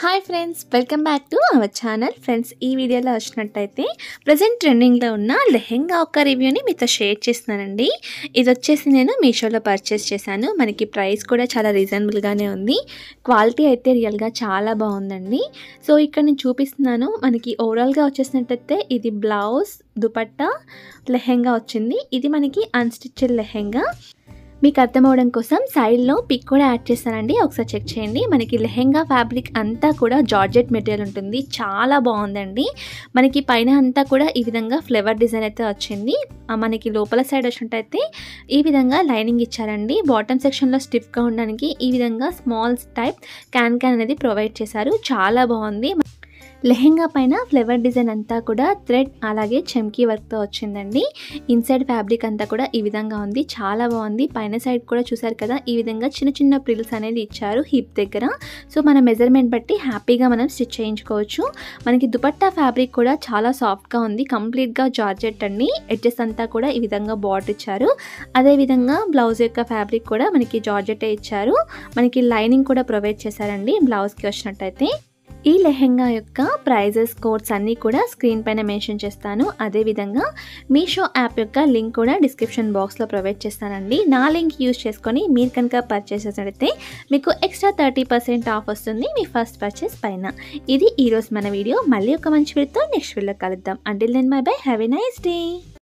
hi friends welcome back to our channel friends ఈ వీడియోలో వచ్చినట్టయితే ప్రజెంట్ ట్రెండింగ్లో ఉన్న లెహెంగా ఒక రివ్యూని మీతో షేర్ చేస్తున్నానండి ఇది వచ్చేసి నేను మీషోలో పర్చేస్ చేశాను మనకి ప్రైస్ కూడా చాలా రీజనబుల్గానే ఉంది క్వాలిటీ అయితే రియల్గా చాలా బాగుందండి సో ఇక్కడ నేను చూపిస్తున్నాను మనకి ఓవరాల్గా వచ్చేసినట్టయితే ఇది బ్లౌజ్ దుపట్టా లెహెంగా వచ్చింది ఇది మనకి అన్స్టిచ్డ్ లెహెంగా మీకు అర్థం అవడం కోసం సైడ్లో పిక్ కూడా యాడ్ చేస్తానండి ఒకసారి చెక్ చేయండి మనకి లెహెంగా ఫ్యాబ్రిక్ అంతా కూడా జార్జెట్ మెటీరియల్ ఉంటుంది చాలా బాగుందండి మనకి పైన అంతా కూడా ఈ విధంగా ఫ్లేవర్ డిజైన్ అయితే వచ్చింది ఆ మనకి లోపల సైడ్ వచ్చినట్టయితే ఈ విధంగా లైనింగ్ ఇచ్చారండి బాటమ్ సెక్షన్లో స్టిఫ్గా ఉండడానికి ఈ విధంగా స్మాల్ టైప్ క్యాన్ క్యాన్ అనేది ప్రొవైడ్ చేశారు చాలా బాగుంది లెహెంగా పైన ఫ్లేవర్ డిజైన్ అంతా కూడా థ్రెడ్ అలాగే చెమ్కీ వర్క్తో వచ్చిందండి ఇన్సైడ్ ఫ్యాబ్రిక్ అంతా కూడా ఈ విధంగా ఉంది చాలా బాగుంది పైన సైడ్ కూడా చూసారు కదా ఈ విధంగా చిన్న చిన్న ప్రిల్స్ అనేది ఇచ్చారు హిప్ దగ్గర సో మన మెజర్మెంట్ బట్టి హ్యాపీగా మనం స్టిచ్ చేయించుకోవచ్చు మనకి దుపట్టా ఫ్యాబ్రిక్ కూడా చాలా సాఫ్ట్గా ఉంది కంప్లీట్గా జార్జెట్ అండి ఎడ్జెస్ అంతా కూడా ఈ విధంగా బాట్ ఇచ్చారు అదేవిధంగా బ్లౌజ్ యొక్క ఫ్యాబ్రిక్ కూడా మనకి జార్జెటే ఇచ్చారు మనకి లైనింగ్ కూడా ప్రొవైడ్ చేశారండి బ్లౌజ్కి వచ్చినట్టయితే ఈ లెహెంగా యొక్క ప్రైజెస్ కోడ్స్ అన్నీ కూడా స్క్రీన్ పైన మెన్షన్ చేస్తాను అదేవిధంగా మీషో యాప్ యొక్క లింక్ కూడా డిస్క్రిప్షన్ బాక్స్లో ప్రొవైడ్ చేస్తానండి నా లింక్ యూజ్ చేసుకొని మీరు కనుక పర్చేస్ చేసినట్లయితే మీకు ఎక్స్ట్రా థర్టీ పర్సెంట్ ఆఫ్ వస్తుంది మీ ఫస్ట్ పర్చేస్ పైన ఇది ఈరోజు మన వీడియో మళ్ళీ ఒక మంచి వీడియోతో నెక్స్ట్ వీడియోలో కలుద్దాం until then my bye have a nice day